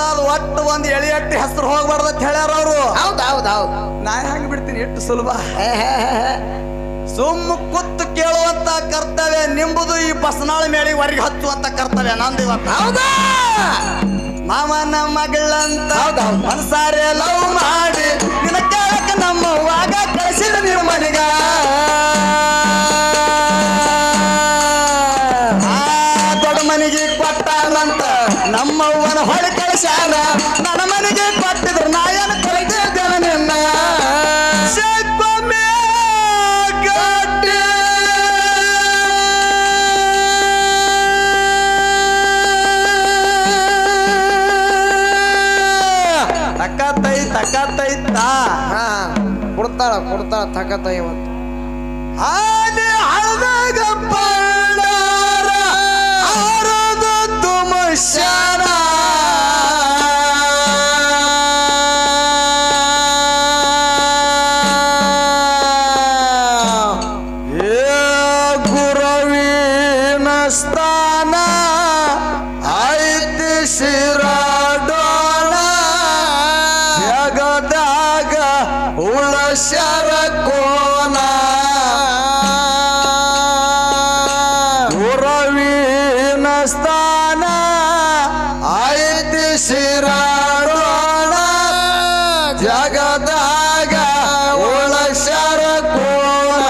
ಅದು ಒಟ್ಟು ಒಂದ್ ಎಳಿ ಎಟ್ಟು ಹೆಸರು ಹೋಗ್ಬಾರ್ದು ಅಂತ ಹೇಳ್ಯಾರ ಅವರು ಹೌದ್ ಹೌದ್ ಹೌದ್ ನಾ ಹೆಂಗ್ ಬಿಡ್ತೀನಿ ಎಷ್ಟು ಸುಲಭ ಹೇ, ಹೇ, ಹೇ, ಹೇ. ಸುಮ್ಮ ಕುತ್ತು ಕೇಳುವಂತ ಕರ್ತವ್ಯ ನಿಂಬುದು ಈ ಬಸನಾಳ ಮೇಳಿ ಹೊರಗೆ ಹಚ್ಚುವಂತ ಕರ್ತವ್ಯ ನಂದು ಇವತ್ತು ಹೌದಾ ಮಾವನ ಮಗಳಂತ ಹೌದೌದು. ಮನಸಾರೆ ಲವ್ ಮಾಡಿ ನಿನ್ನ ಕೇಳಕ ನಮ್ಮ ವಾಗ ಕಳಿಸಿದ ನೀವು ಮನಿಗ ಆ ದೊಡ್ಡ ಮನೆಗೆ ಕೊಟ್ಟಾನಂತ ನಮ್ಮವ್ವನ ಹೊಳೆ ಕಳಿಸ್ಯಾನ ನನ್ನ ಮನೆಗೆ ಕೊಟ್ಟಿದ್ರು ನಾ ಏನು ಕೊಡ್ತಿದ್ದೇನೆ ನಿನ್ನ ಶಕ್ಕೊಮ್ಮೆ ಗಟ್ಟಿ. ತಕ್ಕತ್ತೈ ತಕ್ಕತ್ತೈತಾ ಹಾ ಕೊಡ್ತಾಳ ಕೊಡ್ತಾಳ ತಗತ ಇವತ್ತು ಆನೆ ಹಳದಾಗ ಪಳ್ಳಾರ ಆರದ ತುಮಶಾನ ಏ ಗುರವಿನ ಸ್ಥಾನ ಐತಿ ಶಿರಾಡೋಣ ಜಗದಾಗ ಉಳಸ್ಯಾರ ಕೋನ ಗುರವಿನ ಸ್ಥಾನ ಐತಿ ಶಿರಾಡೋಣ ಜಗದಾಗ ಉಳಸ್ಯಾರ ಕೋನ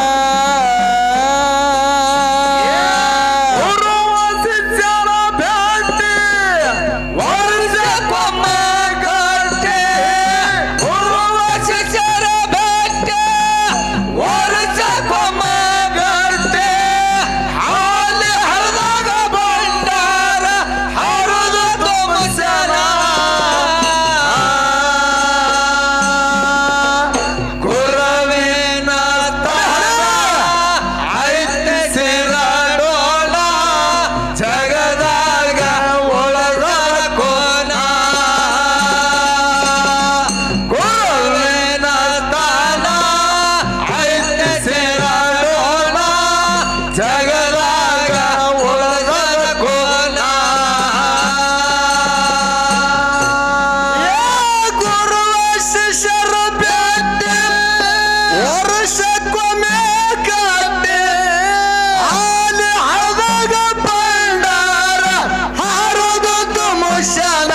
ಗುರುವ ಶಿಷ್ಯರ ಭೇಟಿ ವರ್ಷಕ್ಕೊಮ್ಮೆ ಗಟ್ಟಿ ಗುರುವ ಶಿಷ್ಯರ ಭೇಟಿ ವರ್ಷಕ್ಕೊಮ್ಮೆ ಗಟ್ಟಿ ಹಾಲಿ ಹರಿದಾಗ ಭಂಡಾರ ಹರಿದು ತುಂಬಿಸನ ಗುರುವಿನ ಐತಿ ಸಿರಾಡೋಣ ಜಗದಾಗ ಒಳಗ ಕೋನ ಗುರುವಿನ ತಾನ ಐತಿ ಸಿರಾಡೋಣ ಜಗದಾಗ ಒಳಗ ಕೋನ ಗುರುವ ಶಿಷ್ಯರ ಭೇಟಿ ವರ್ಷಕ್ಕೊಮ್ಮೆ ಕಟ್ಟಿ ಹಾಲಿ ಹಳದಾಗ ಭಂಡಾರ ಹಾರೋದು ತುಮಶನ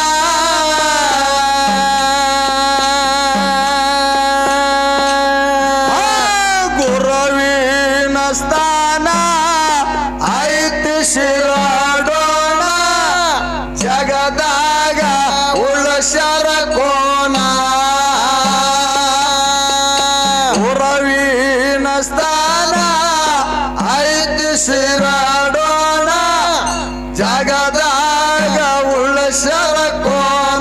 ಗುರುವಿನ ಸ್ಥಾನ ಐತಿ ಶಿರಾಡೋಣ ಜಗದಾಗ ಉಳಸ್ಯಾರ ಕೋನ ಗುರುವಿನ ಸ್ಥಾನ ಐತಿ ಶಿರಾಡೋಣ ಜಗದಾಗ ಉಳಸ್ಯಾರ ಕೋನ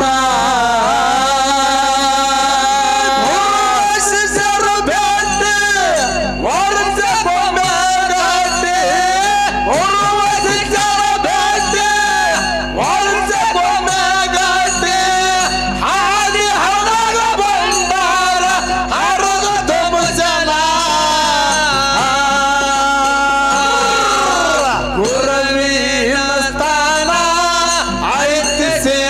ಶಿಷ್ಯರ ಭೇಟಿ ವರ್ಷಕ್ಕೊಮ್ಮೆ ಗಟ್ಟಿ. ಗುರುವ ಶಿಷ್ಯರ ಭೇಟಿ ವರ್ಷಕ್ಕೊಮ್ಮೆ ಗಟ್ಟಿ. ಹಾದಿ ಹರಿದಾಗ ಭಂಡಾರ ಹರಿದು ತುಂಬಿಸನ. ಗುರುವಿನ ಸ್ಥಾನ ಐತಿ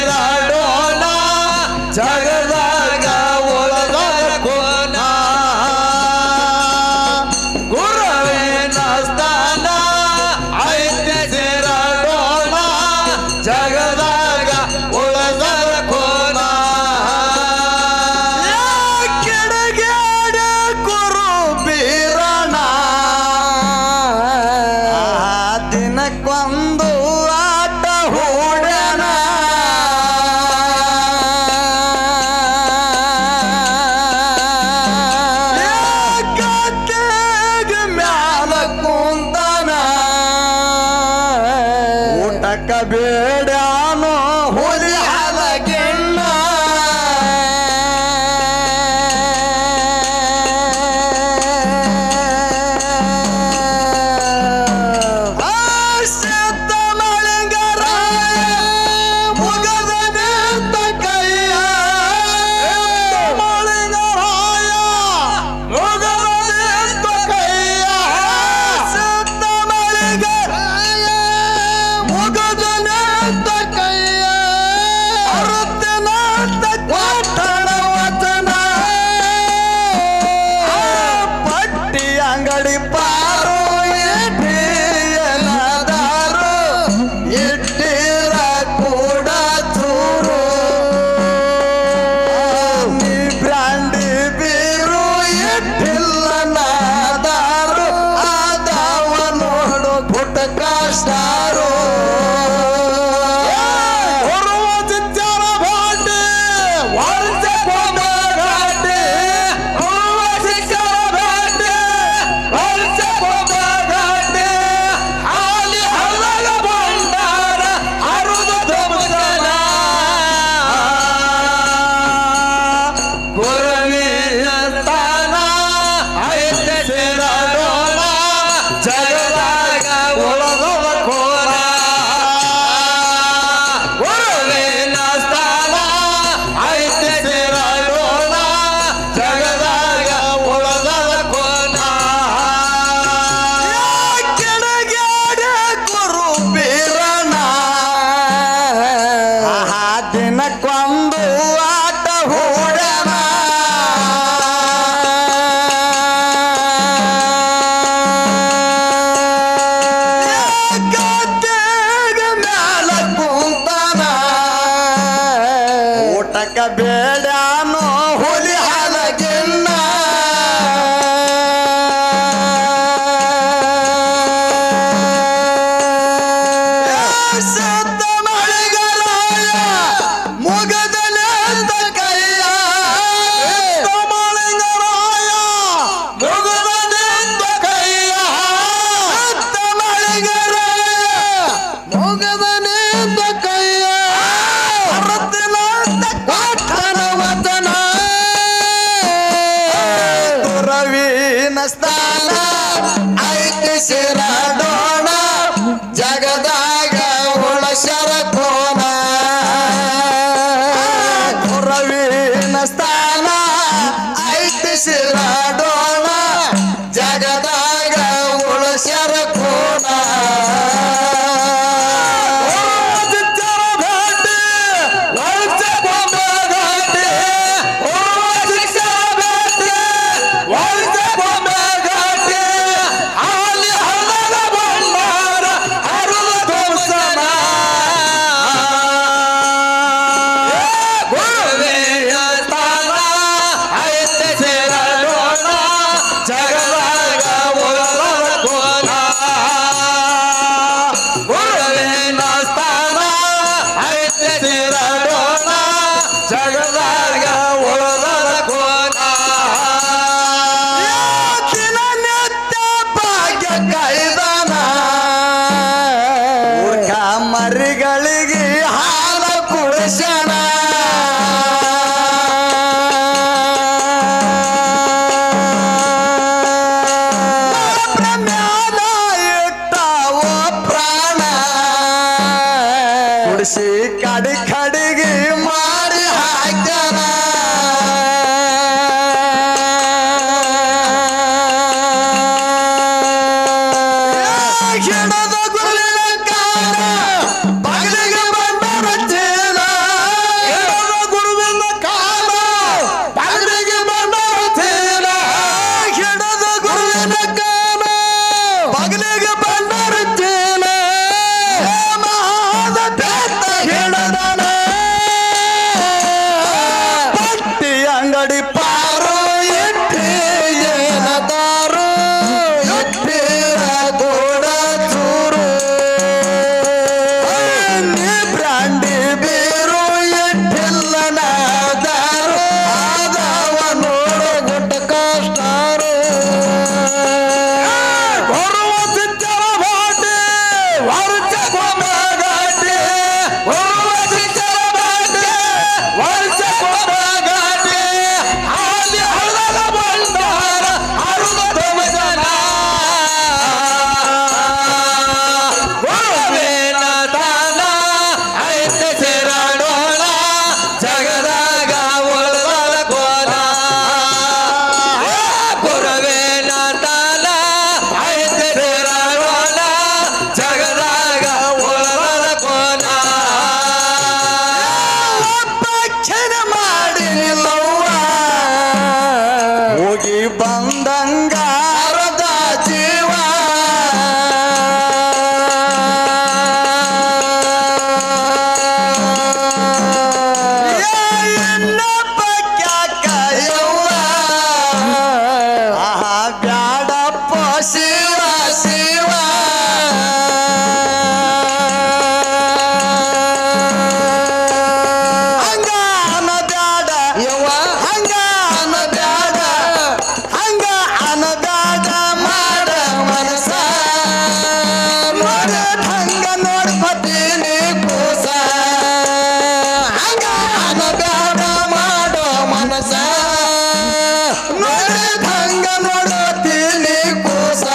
ಕುಡಿಯಾಕ ಬೇಡಾನೋ ಹುಲಿ ಹಾಲಗಿನ್ನ ಶುದ್ಧ ಮಳೆಗಾರಾಯ ಮುಗದಲೆ ಅಂತ ಕೈಯ ಶುದ್ಧ ಮಳೆಗಾರಾಯ ಮುಗದಲೆ ಅಂತ ಕೈಯ ಶುದ್ಧ ಮಳೆಗಾರಾಯ ಮುಗದನೆಂದ ಕೈಯ ಹರತಿನ ಅಂತ ಕಾಠನ ವಚನ ರವೀನ ಸ್ಥಾನ ಐತಿ ಶಿರಾಡೋಣ ಜಗದಾಗ ಉಳಶರ ಕೋನ ರವೀನ ಸ್ಥಾನ ಐತಿ ಶಿರಾಡೋಣ ಜಗದಾಗ ಉಳಶರ ಕೋನ ಜಗದಾಗ ಉಳದ ಕೋಲ ಗುರುವಿನ ಸ್ಥಾನ ಐತೆ ಸಿರಡೋಣ ಜಗದಾಗ ಉಳದ ಕೋಲ ದಿನನಿತ್ಯ ಭಾಗ್ಯ ಕೈದನ ಮೂರ್ಖ ಮರಿಗಳಿಗೆ ಹಾಲ ಕುಡಿಸಣ ಮ್ಯಾಲ ಇಟ್ಟವ ಪ್ರಾಣ ಕುಡಿಸಿ ಕಡಿ ಕಡಿಗೆ ಮಾಡಿ ಹಾಕ್ಯಾರ ಹಿಡದ ಗುರುವಿನ ಕಾಲ ಬಗಲಿಗೆ ಬಂದರ ಚೇಲ ಹಿಡದ ಗುರುವಿನ ಕಾಲ ಬಗಲಿಗೆ ಬಂದರ ಚೇಲ ಹಿಡದ ಗುರುವಿನ ಕಾಲ ಬಗಲಿಗೆ ಬಂದರ ಚೇಲ ಮಹಾದ ಬೆತ್ತ ಹಿಡದನ ಪಟ್ಟಿ ಅಂಗಡಿ ಪಾರು ಇಟ್ಟಿ ಏನದಾರು ಇಟ್ಟಿರ ಗೋಡ ಚೂರು ನೀ ಬ್ರಾಂಡಿ ಬೀರು ಇಟ್ಟಿಲ್ಲ ನಾದಾರು ಆದವ ನೋಡು ಗುಟ್ಟ ಕಷ್ಟಾರು ಬರುವ ಸಿದ್ಧರ ಬಾಟಿ ವರ್ಷ ಗಾಟಿ ಬರುವ ಸಿದ್ಧರ ಬಾಟಿ ವರ್ಷ ಗಾಟಿ ಹಾಲಿ ಹಳದ ಬಂಡಾರ ಅರುದ ಜನ ಗುರುವಿನ ತಾನ ಐತೆ ಸಿರಡೋಣ ಜಗದಾಗ ಉಳದ ಕೋಲ ಗುರುವಿನ ತಾನ ಐತೆ ಸಿರಡೋಣ ಜಗದಾಗ ಉಳದ ಕೋಲ ಕ್ಷಣ ಮಾಡಿ ನಿಲ್ಲವ್ವ ಹೋಗಿ ಬಂದಂಗ ಅರ್ಧ ಜೀವ ಎನ್ನಪ್ಪ ಕ್ಯಾಕ ಯವ್ವ ಆಹಾ ಬ್ಯಾಡಪ್ಪ ಶಿವ ಶಿವ ಹಂಗ ಅನ್ನಬ್ಯಾಡ ಯವ್ವ ಹಂಗ ಅನ್ನಬ್ಯಾಡ ಹಂಗ ಅನ್ನಬ್ಯಾಡ ಮಾಡ ಮನಸ ನೋಡ ಹಂಗ ನೋಡ್ಕೊತೀನಿ ಕೂಸ ಹಂಗ ಅನ್ನಬ್ಯಾಡ ಮಾಡೋ ಮನಸ ನೋಡ ಹಂಗ ನೋಡ್ಕೊತೀನಿ ಕೂಸ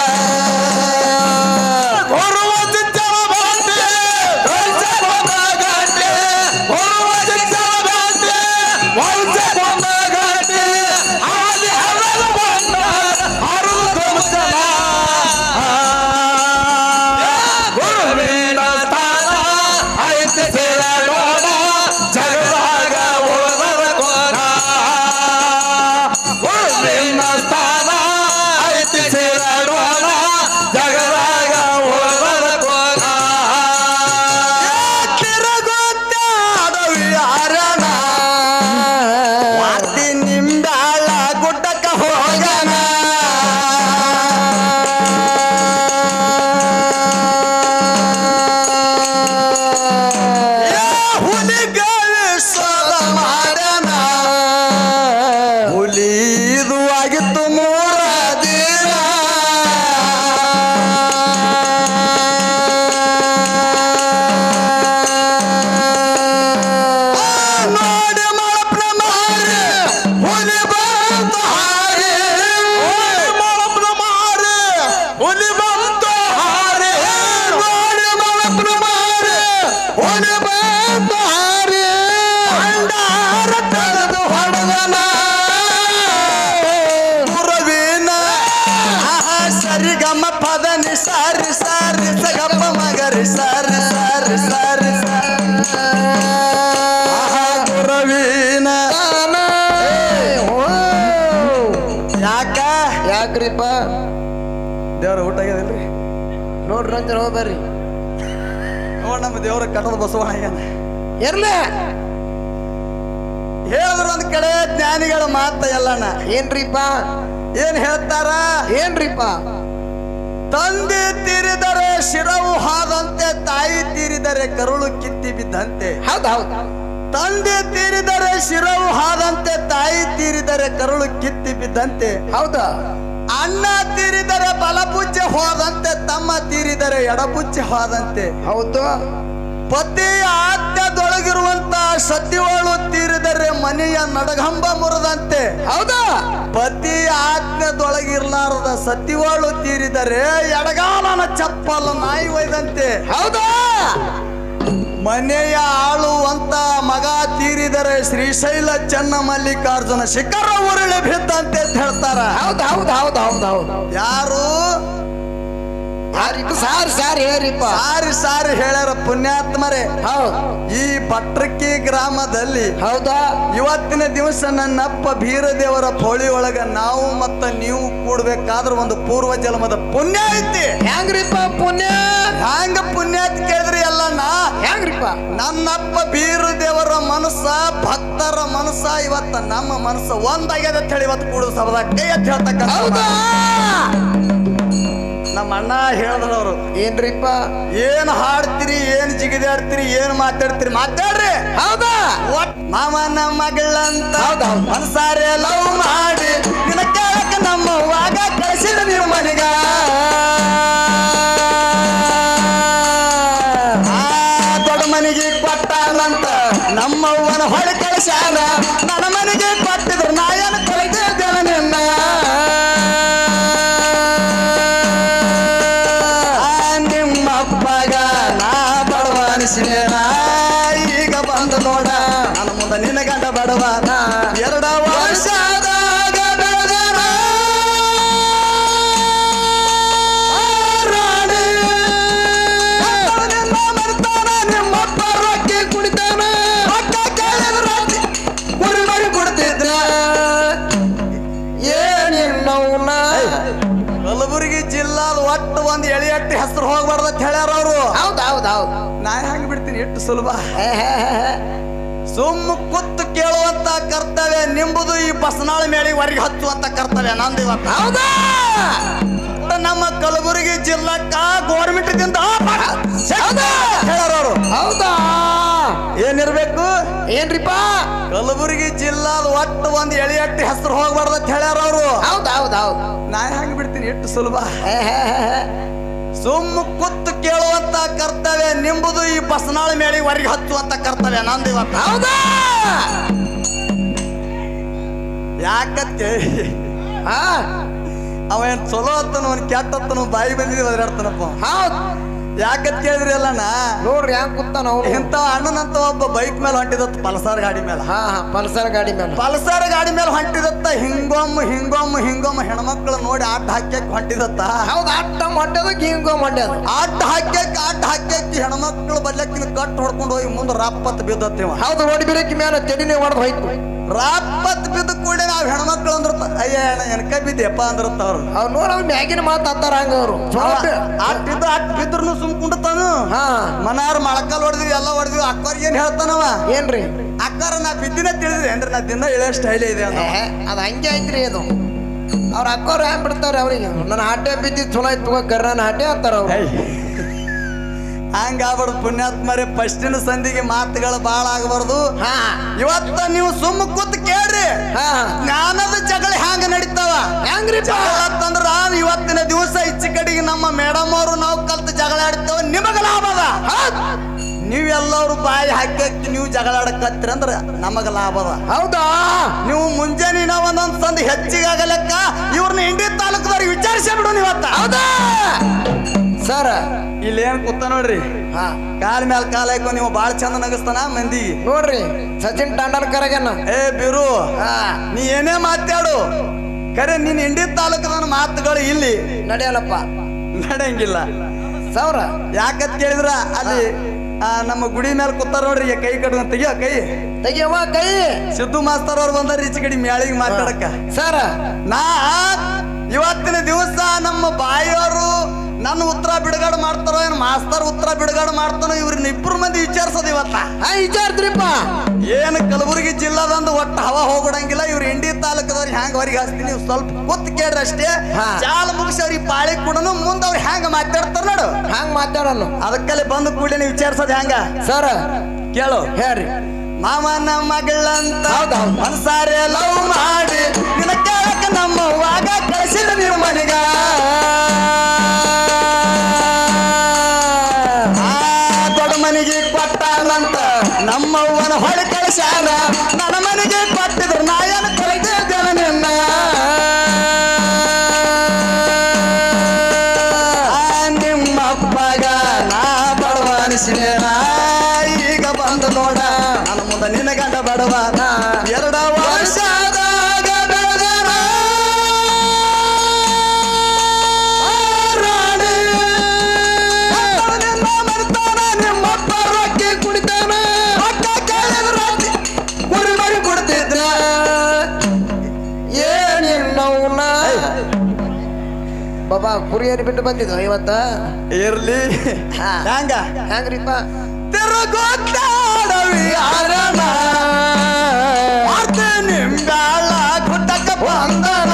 ಹೊರುವ ಚಿತ್ತರ ಬಾಂಡೆ ವರ್ಷ ಕೊಂದಾಗಂಡೆ ಹೊರುವ ಚಿತ್ತರ ಬಾಂಡೆ ವರ್ಷ ಕೊಂದಾಗಂಡೆ ಆದಿ ಹರದ ಬಂದ ಹರದ ಧ್ವಂಸನ ಗುರುವಿನ ಸ್ಥಾನ ಐತೆ ಸೇರೋಣ ಜಗದಾಗ ಉಳದ ಕೋರ ಗುರುವಿನ ಸ್ಥಾನ ಐತೆ ಸೇರೋಣ ಜಗದಾಗ ಉಳದ ಕೋರ ತಿರುಗುತ್ತಾಡವಿ ಹರಣ ಸೋದ ಮಾಡ್ಯಾನ ಹುಲಿದು ಆಗಿತ್ತು ಮೂರ ದಿನ ಆ ನೋಡಿ ಮಳಪ್ನ ಮಾರಿ ಹುಲಿ ಬಂತು ಹಾರಿ ಮಳಪ್ನ ಮಾರಿ ಹುಲಿ ಬಂತು ಹಾರಿ ನೋಡಿ ಮಳಪ್ನ ಮಾರಿ ಹುಲಿ ಬಂತು ಹಾರಿ ಭಂಡಾರ ತೆಗೆದು ಹೊಡೆದನ ಗುರುವಿನ ಆಹಾ ಸರಿ ಗಮ ಪದ ನಿ ಸಾರಿ ಸಾರಿ ಸಗಪ್ಪ ಮಗರಿ ಸಾರಿ ಸಾರಿ ಸಾರಿ ಆಹಾ ಗುರುವಿನ ಯಾಕ ಯಾಕ್ರಿಪ್ಪ ದೇವ್ರ ಊಟ ಆಗ್ಯದಿಲ್ರಿ ನೋಡ್ರಿ ಅಂತ ಹೋಗ್ಬರ್ರಿ ನೋಡ್ ನಮ್ಮ ದೇವ್ರ ಕಟ್ಟದ ಬಸವಣ್ಣ ಆಗ್ಯಾನ ಇರ್ಲ ಹೇಳಿದ್ರು ಒಂದ್ ಕಡೆ ಜ್ಞಾನಿಗಳ ಮಾತ ಎಲ್ಲಣ್ಣ ಏನ್ರಿಪ್ಪ ಏನ್ ಹೇಳ್ತಾರ ಏನ್ರಿಪ್ಪ ತಂದೆ ತೀರಿದರೆ ಶಿರವು ಹಾದಂತೆ ತಾಯಿ ತೀರಿದರೆ ಕರುಳು ಕಿತ್ತಿ ಬಿದ್ದಂತೆ ಹೌದ್ ಹೌದ್ ತಂದೆ ತೀರಿದರೆ ಶಿರವು ಹಾದಂತೆ ತಾಯಿ ತೀರಿದರೆ ಕರುಳು ಕಿತ್ತಿ ಬಿದ್ದಂತೆ ಹೌದಾ ಅಣ್ಣ ತೀರಿದರೆ ಬಲಪುಜ್ಜೆ ಹೋದಂತೆ ತಮ್ಮ ತೀರಿದರೆ ಎಡಪುಜ್ಜೆ ಹೋದಂತೆ ಹೌದು ಪತಿ ಆಜ್ಞದೊಳಗಿರುವಂತ ಸತಿವಳು ತೀರಿದರೆ ಮನೆಯ ನಡಗಂಬ ಮುರಿದಂತೆ ಹೌದಾ ಪತಿ ಆಜ್ಞದೊಳಗಿರ್ಲಾರದ ಸತಿವಳು ತೀರಿದರೆ ಎಡಗಾಲನ ಚಪ್ಪಲ ನಾಯಿ ಒಯ್ದಂತೆ ಹೌದಾ ಮನೆಯ ಆಳುವಂತ ಮಗ ತೀರಿದರೆ ಶ್ರೀಶೈಲ ಚೆನ್ನ ಮಲ್ಲಿಕಾರ್ಜುನ ಶಿಖರ ಉರುಳಿ ಬಿದ್ದಂತೆ ಅಂತ ಹೇಳ್ತಾರ ಹೌದ್ ಹೌದ್ ಹೌದ್ ಹೌದ್ ಹೌದ್ ಯಾರು ಯಾರಿಪ್ಪ ಸಾರಿ ಸಾರಿ ಹೇಳ್ರಿಪ್ಪ ಸಾರಿ ಸಾರಿ ಹೇಳ್ಯಾರ ಪುಣ್ಯಾತ್ಮರೇ ಹೌದ್ ಈ ಪಟ್ರಕ್ಕಿ ಗ್ರಾಮದಲ್ಲಿ ಹೌದಾ ಇವತ್ತಿನ ದಿವಸ ನನ್ನಪ್ಪ ಬೀರದೇವರ ಪೋಳಿ ಒಳಗ ನಾವು ಮತ್ತ ನೀವು ಕೂಡ್ಬೇಕಾದ್ರ ಒಂದು ಪೂರ್ವ ಜನ್ಮದ ಪುಣ್ಯ ಐತಿ ಹೆಂಗ್ರಿಪ್ಪ ಪುಣ್ಯ ಹ್ಯಾಂಗ ಪುಣ್ಯ ಅಂತ ಕೇಳಿದ್ರಿ ಅಲ್ಲಣ್ಣ ಹೆಂಗ್ರಿಪ್ಪ ನನ್ನಪ್ಪ ಬೀರದೇವರ ಮನಸ್ಸ ಭಕ್ತರ ಮನಸ್ಸ ಇವತ್ತ ನಮ್ಮ ಮನಸ್ಸ ಒಂದಾಗ್ಯದ ಅಂತ ಹೇಳಿ ಇವತ್ತು ಕೂಡುವ ಸಭದಾಗ ಕೈ ಅಂತ ಹೇಳ್ತಕ್ಕಂಥ ಹೌದಾ ನಮ್ಮ ಅಣ್ಣ ಹೇಳಿದ್ರು ಅವರು ಏನ್ರಿಪ್ಪ ಏನ್ ಹಾಡ್ತೀರಿ ಏನ್ ಜಿಗಿದಾಡ್ತೀರಿ ಏನ್ ಮಾತಾಡ್ತೀರಿ ಮಾತಾಡ್ರಿ ಹೌದಾ ಒಟ್ ಮಾಮನ ಮಗಳಂತ ಹೌದ್ ಹೌದ್. ಮನಸಾರೆ ಲವ್ ಮಾಡಿ ನಿನ್ನ ಕೇಳಕ ನಮ್ಮ ವಾಗ ಕಳಿಸಿದ ನೀವು ಮನೆಗ ಆ ದೊಡ್ಡ ಮನೆಗೆ ಕೊಟ್ಟಾನಂತ ನಮ್ಮವ್ವನ ಹೊಳೆ ಕಳಿಸ್ಯಾನ ನನ್ನ ಮನೆಗೆ ಕೊಟ್ಟಿದ್ರು ನಾ ಏನು ಕೊಡ್ತಿದ್ದೇನೆ ನಿನ್ನ ಆ ನಿಮ್ಮಪ್ಪಗ ನಾ ಬಡವ ಅನಿಸಿದೇನ ಈಗ ಬಂದು ನೋಡ ನನ್ನ ಮುಂದೆ ನಿನ್ನ ಗಂಡ ಬಡವನ ಎರಡ ವರ್ಷದಾಗ ಬೆಳೆದನ ರಾಣಿ. ನಿನ್ನ ಮರಿತಾನ, ನಿಮ್ಮಪ್ಪ ರೊಕ್ಕಿ ಕುಡಿತಾನ ರೊಕ್ಕ ಕೇಳಿದ್ರ ಕುರಿ ಮರಿ ಕೊಡ್ತಿದ್ರ ಏನಿನ್ನವನ್ನ ಕಲಬುರಗಿ ಜಿಲ್ಲಾದ ಒಟ್ಟು ಒಂದು ಎಳಿ ಎಟ್ಟು ಹೆಸರು ಹೋಗ್ಬಾರ್ದು ಅಂತ ಹೇಳ್ಯಾರ ಅವರು ಹೌದ್ ಹೌದ್ ಹೌದ್ ನಾ ಹೆಂಗ್ ಬಿಡ್ತೀನಿ ಎಷ್ಟು ಸುಲಭ ಹೇ, ಹೇ, ಹೇ, ಹೇ. ಸುಮ್ಮ ಕೂತು ಕೇಳುವಂತ ಕರ್ತವ್ಯ ನಿಂಬುದು ಈ ಬಸನಾಳ ಮೇಳಿ ಹೊರಗೆ ಹಚ್ಚುವಂತ ಕರ್ತವ್ಯ ನಂದು ಇವತ್ತು ಹೌದಾ ನಮ್ಮ ಕಲಬುರಗಿ ಜಿಲ್ಲಕ್ಕ ಗೋರ್ಮೆಂಟ್ ದಿಂದ ಹೌದಾ ಹೇಳ್ಯಾರ ಅವರು ಹೌದಾ ಏನಿರ್ಬೇಕು ಏನ್ರಿಪ್ಪ ಕಲಬುರಗಿ ಜಿಲ್ಲಾದ ಒಟ್ಟು ಒಂದು ಎಳಿ ಎಟ್ಟು ಹೆಸರು ಹೋಗ್ಬಾರ್ದು ಅಂತ ಹೇಳ್ಯಾರ ಅವರು ಹೌದ್ ಹೌದ್ ಹೌದ್ ನಾ ಹೆಂಗ್ ಬಿಡ್ತೀನಿ ಎಷ್ಟು ಸುಲಭ ಹೇ, ಹೇ, ಹೇ, ಹೇ. ಸುಮ್ಮ ಕೂತು ಕೇಳುವಂತ ಕರ್ತವ್ಯ ನಿಂಬುದು ಈ ಬಸನಾಳ ಮೇಳಿ ಹೊರಗೆ ಹಚ್ಚುವಂತ ಕರ್ತವ್ಯ ನಂದು ಇವತ್ತು ಹೌದಾ ಯಾಕತ್ತೆ ಹಾ ಅವ ಏನ್ ಚಲೋ ಅತ್ತನು ಅವ್ನ ಕೆಟ್ಟ ಅತ್ತನು ಬಾಯಿ ಬಂದಿದ್ದೀವಿ ಅದ್ರಾಡ್ತಾನಪ್ಪ ಹೌದ್ ಯಾಕತ್ ಕೇಳಿದ್ರಿ ಅಲ್ಲಣ್ಣ ನೋಡ್ರಿ ಹೆಂಗ್ ಕೂತಾನ ಅವ್ನು ಇಂಥ ಅಣ್ಣನಂತ ಒಬ್ಬ ಬೈಕ್ ಮೇಲೆ ಹೊಂಟಿದತ್ತ ಪಲ್ಸರ್ ಗಾಡಿ ಮೇಲೆ ಹಾ ಹಾ ಪಲ್ಸರ್ ಗಾಡಿ ಮೇಲೆ ಪಲ್ಸರ್ ಗಾಡಿ ಮೇಲೆ ಹೊಂಟಿದತ್ತ ಹಿಂಗೊಮ್ಮ ಹಿಂಗೊಮ್ಮ ಹಿಂಗೊಮ್ಮ ಹೆಣ್ಮಕ್ಳು ನೋಡಿ ಆಟ ಹಾಕ್ಯಕ್ ಹೊಂಟಿದತ್ತ ಹೌದ್ ಅಟ್ಟ ಮಂಡ್ಯದ ಹಿಂಗೋ ಮಂಡ್ಯದ ಆಟ ಹಾಕ್ಯಕ್ ಆಟ ಹಾಕ್ಯಕ್ ಹೆಣ್ಮಕ್ಳು ಬಲ್ಲಕ್ಕಿನ ಕಟ್ ಹೊಡ್ಕೊಂಡು ಹೋಗಿ ಮುಂದೆ ರಾಪತ್ ಬಿದ್ದತ್ತೇವ ಹೌದು ನೋಡಿ ಬಿರಕಿ ಮೇಲೆ ತೆಡಿನೇ ಹೊಡೆದು ಹೋಯ್ತು ರಾಪತ್ ಬಿದ್ದ ಕೂಡ ನಾವ್ ಹೆಣ್ಮಕ್ಳು ಅಂದ್ರ ಅಯ್ಯ ಅಣ್ಣ ಎನ್ಕ ಬಿದ್ದೆಪ್ಪ ಅಂದ್ರತ್ತ ಅವ್ರು ಅವ್ರು ನೋಡ ಅವ್ರು ಮ್ಯಾಗಿನ ಮಾತಾಡ್ತಾರ ಹಂಗ ಅವರು ಆಟ ಬಿದ್ದು ಆಟ ಬಿದ್ರು ಸುಮ್ಕೊಂಡತಾನು ಹಾ ಮನಾರ್ ಮೊಳಕಾಲ್ ಹೊಡೆದ್ವಿ ಎಲ್ಲ ಹೊಡೆದ್ವಿ ಅಕ್ಕವ್ರಿಗೆ ಏನ್ ಹೇಳ್ತಾನವ ಏನ್ರಿ ಅಕ್ಕಾರ ನಾ ಬಿದ್ದಿನ ತಿಳಿದ್ರಿ ಏನ್ರಿ ನಾ ದಿನ ಇಳೆ ಸ್ಟೈಲ್ ಇದೆ ಅಂದ ಏ, ಅದ್ ಹಂಗೆ ಐತ್ರಿ ಅದು ಅವ್ರ ಅಕ್ಕವ್ರು ಹ್ಯಾಂಗ್ ಬಿಡ್ತಾರ ಅವ್ರಿಗೆ ನನ್ನ ಹಟ್ಟೆ ಬಿದ್ದಿ ಚಲೋ ಐತ್ ತಗೋ ಕರ್ರನ ಹಟ್ಟೆ ಅಂತಾರ ಅವ್ರು ಹಂಗಾಗ್ಬಾರ್ದು ಪುಣ್ಯಾತ್ಮರೇ ಫಸ್ಟಿನ ಸಂಧಿಗೆ ಮಾತುಗಳು ಬಾಳ ಆಗಬಾರ್ದು ಹಾ ಇವತ್ತ ನೀವು ಸುಮ್ಮ ಕೂತ್ ಕೇಳ್ರಿ ಹಾ ಜ್ಞಾನದ ಜಗಳ ಹ್ಯಾಂಗ ನಡೀತಾವ ಹೆಂಗ್ರಿಪ್ಪ ಜಗಳ ಅಂತಂದ್ರ ಇವತ್ತಿನ ದಿವಸ ಈಚೆ ಕಡೆಗೆ ನಮ್ಮ ಮೇಡಮ್ ಅವರು ನಾವು ಕಲ್ತು ಜಗಳ ಆಡ್ತೇವ ನಿಮಗ ಲಾಭ ಅದ ನೀವೆಲ್ಲರೂ ಬಾಯಿ ಹಾಕಿ ನೀವು ಜಗಳ ಆಡಕತ್ತೀರ ಅಂದ್ರ ನಮಗ ಲಾಭ ಅದ ಹೌದಾ ನೀವು ಮುಂಜಾನೆ ನಾವು ಒಂದೊಂದ್ ಸಂದ್ ಹೆಚ್ಚಿಗೆ ಆಗಲೆಕ್ಕ ಇವ್ರನ್ನ ಇಂಡಿ ತಾಲೂಕದವ್ರಿಗೆ ವಿಚಾರಿಸಿ ಬಿಡು ನೀವತ್ತ ಹೌದಾ ಸರ್ ಇಲ್ಲಿ ಏನ್ ಕೂತ ನೋಡ್ರಿ ಹಾ ಕಾಲ್ ಮ್ಯಾಲ ಕಾಲ ಹಾಕೋ ನೀವು ಬಾಳ ಚಂದ ನಗಸ್ತಾನ ಮಂದಿಗೆ ನೋಡ್ರಿ ಸಚಿನ್ ಟಂಡನ್ಕರ್ ಆಗ್ಯಾನ ಏ ಬಿರು ಹಾ ನೀ ಏನೇ ಮಾತಾಡು ಖರೆ ನೀನ್ ಇಂಡಿ ತಾಲೂಕದ ಮಾತುಗಳು ಇಲ್ಲಿ ನಡೆಯಲ್ಲಪ್ಪ ನಡೆಯಂಗಿಲ್ಲ ಸೌರ ಯಾಕಂತ ಕೇಳಿದ್ರ ಅಲ್ಲಿ ಆ, ನಮ್ಮ ಗುಡಿ ಮೇಲೆ ಕೂತಾರ ನೋಡ್ರಿ ಈಗ ಕೈ ಕಟ್ಕೊಂಡ್ ತೆಗಿಯೋ ಕೈ ತೆಗಿಯವ್ವ ಕೈ ಸಿದ್ದು ಮಾಸ್ತರ್ ಅವ್ರು ಬಂದಾರ ಈಚೆ ಕಡೆ ಮ್ಯಾಳಿಗೆ ಮಾತಾಡಕ ಸರ್ ನಾ ಇವತ್ತಿನ ದಿವಸ ನಮ್ಮ ಬಾಯಿಯವರು ನನ್ನ ಉತ್ತರ ಬಿಡುಗಡೆ ಮಾಡ್ತಾರೋ ಏನ್ ಮಾಸ್ತರ್ ಉತ್ತರ ಬಿಡುಗಡೆ ಮಾಡ್ತಾನೋ ಇವ್ರನ್ನ ಇಬ್ರು ಮಂದಿ ವಿಚಾರಿಸೋದು ಇವತ್ತ ಹಾ ವಿಚಾರ್ತ್ರಿಪ್ಪ ಏನು ಕಲಬುರಗಿ ಜಿಲ್ಲಾದಂದು ಒಟ್ಟು ಹವಾ ಹೋಗ್ಬಿಡಂಗಿಲ್ಲ ಇವ್ರು ಇಂಡಿ ತಾಲೂಕದವ್ರಿಗೆ ಹ್ಯಾಂಗ ಹೊರಗೆ ಹಾಕ್ತೀನಿ ನೀವು ಸ್ವಲ್ಪ ಕೂತ್ ಕೇಳ್ರಿ ಅಷ್ಟೇ ಹಾ. ಜಾಲ ಮುಗಿಸಿ ಅವ್ರಿಗೆ ಪಾಳಿ ಕೊಡನು ಮುಂದೆ ಅವ್ರು ಹ್ಯಾಂಗ ಮಾತಾಡ್ತಾರ ನೋಡು ಹಂಗ್ ಮಾತಾಡೋನು ಅದಕ್ಕಲ್ಲಿ ಬಂದು ಕೂಡಲೇ ವಿಚಾರಿಸೋದು ಹ್ಯಾಂಗ ಸರ್ ಕೇಳು ಹೇಳ್ರಿ ಮಾವನ ಮಗಳಂತ ಹೌದ್ ಹೌದ್. ಮನ್ಸಾರೆ ಲವ್ ಮಾಡಿ ನಿನ್ನ ಕೇಳಕ ನಮ್ಮ ವಾಗ ಕಳಿಸಿದ ನೀವು ಮನೆಗ ಆ ದೊಡ್ಡ ಮನೆಗೆ ಕೊಟ್ಟಾನಂತ ನಮ್ಮವ್ವನ ಹೊಳೆ ಕಳಿಸ್ಯಾನ ನನ್ನ ಮನೆಗೆ ಕೊಟ್ಟಿದ್ರು ನಾ ಏನು ಕಳಿತಿದ್ದೇನೆ ನಿನ್ನ ಆ ನಿಮ್ಮಪ್ಪಗ ನಾ ಬಡವ ಅನಿಸಿದೇನ ಈಗ ಬಂದು ನೋಡ ನನ್ನ ಮುಂದೆ ನಿನ್ನ ಗಂಡ ಬಡವ ಎರಡ ವರ್ಷದಾಗ ಬೆಳೆದನ ರಾಣಿ. ನಿನ್ನ ಮರ್ತಾನ, ನಿಮ್ಮಪ್ಪ ರೊಕ್ಕಿ ಕುಡಿತಾನ ರೊಕ್ಕ ಕೇಳಿದ್ರ ಕುರಿ ಮರಿ ಕೊಡ್ತಿದ್ರ ಏನಿನ್ನವನ್ನ ಬಾಬಾ ಕುರಿಯರಿ ಬಿಟ್ಟು ಬಂದಿದ್ದು ಇವತ್ತ ಇರ್ಲಿ ಹಾ. ಹ್ಯಾಂಗ ಹೆಂಗ್ರಿಪ್ಪ ತಿರುಗುತ್ತಾಡವಿ ಅರಣ ಅರ್ಧ ನಿಂಗಾಳ ಗುಡ್ಡಕ್ಕ ಬಂದನ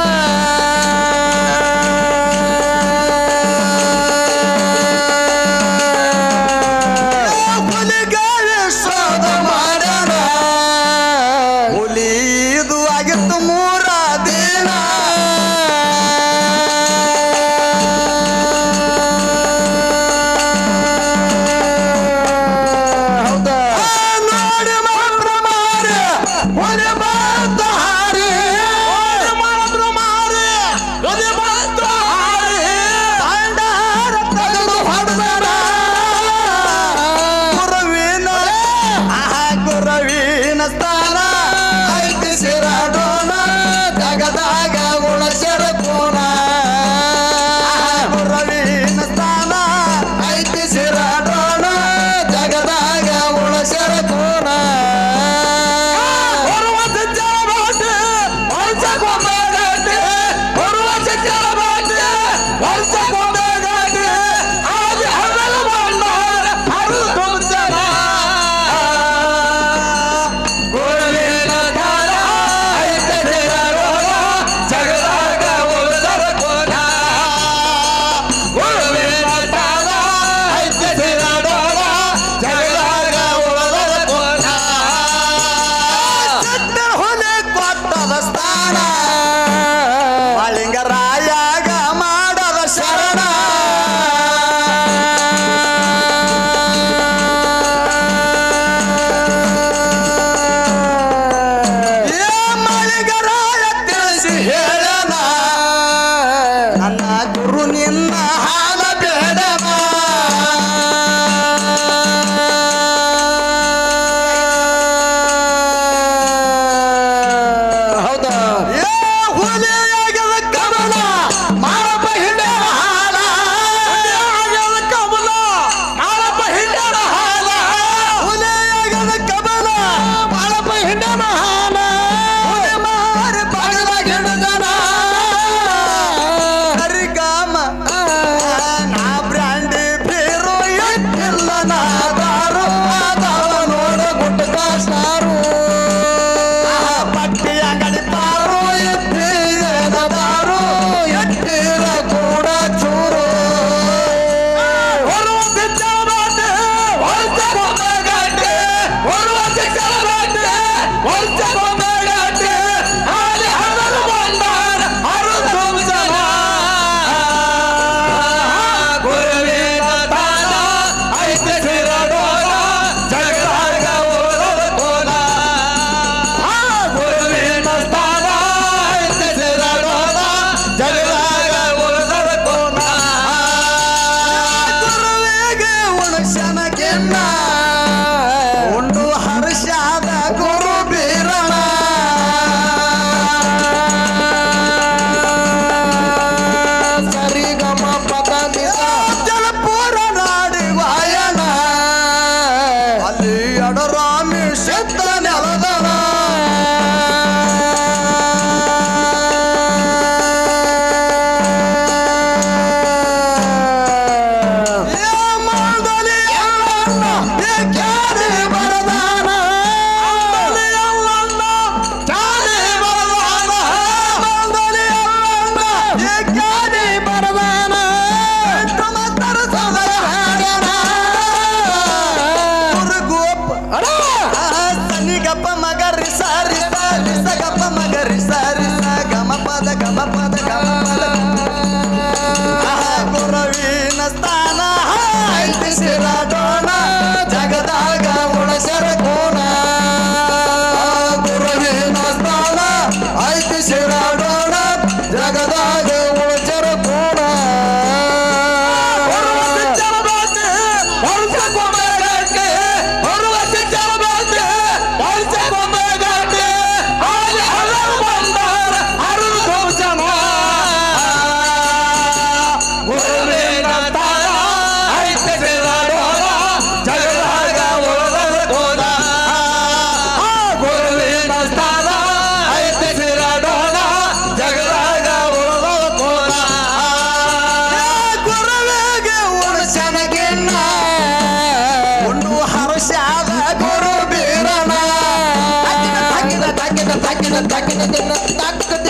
ಹುಲಿಗಾಳಿ ಶೋಧ ಮಾಡ್ಯಾನ ಹುಲಿ ಇದು ಆಗಿತ್ತು ಮೂರ ದಿನ ಹೌದಾ ನೋಡಿ ಬಿದ್ದ ನೆಲದನ ಏ ಮಾಂಡಲಿ ಅಲ್ಲಣ್ಣ, ಏ ಕ್ಯಾರಿ ಬರದಾನ. ಮಾಂಡಲಿ ಅಲ್ಲಣ್ಣ, ಕ್ಯಾರಿ ಬರದಾನ. ಮಾಂಡಲಿ ಅಲ್ಲಣ್ಣ, ಏ ಕ್ಯಾರಿ ಬರದಾನ. ಎಂಟಮತ್ತರ ಸದಯ ಹಾಡನ. ಗುರುಗೋಪ. ಆ, ಸನಿಗಪ್ಪ ಮಗ ರಿಸ ರಿಸ ರಿಸ ಗಪ್ಪ ಮಗ ರಿಸ ರಿಸ ಗಮ ಪದ ಗಮ ಪದ ಗಮ ಪದ ಆಹಾ, ಗುರುವಿನ ಸ್ಥಾನ ಐತಿ ಸಿರಾಡೋಣ ಜಗದಾಗ ಉಳಸರ ಕೋಣ ಗುರುವಿನ ಸ್ಥಾನ ಐತಿ ಸಿರಾಡೋಣ ಜಗದಾಗ ಉಳಸರ ಕೋಣ ಗುರುವಿಗೆ ಉಣಸನಗಿನ್ನ ಉಂಡು ಹರುಷಾದ ಗುರು ಬೀರನ ತಕ್ಕಿದ ತಕ್ಕಿದ ತಕ್ಕಿದ ತಕ್ಕಿದ ತಕ್ಕಿದ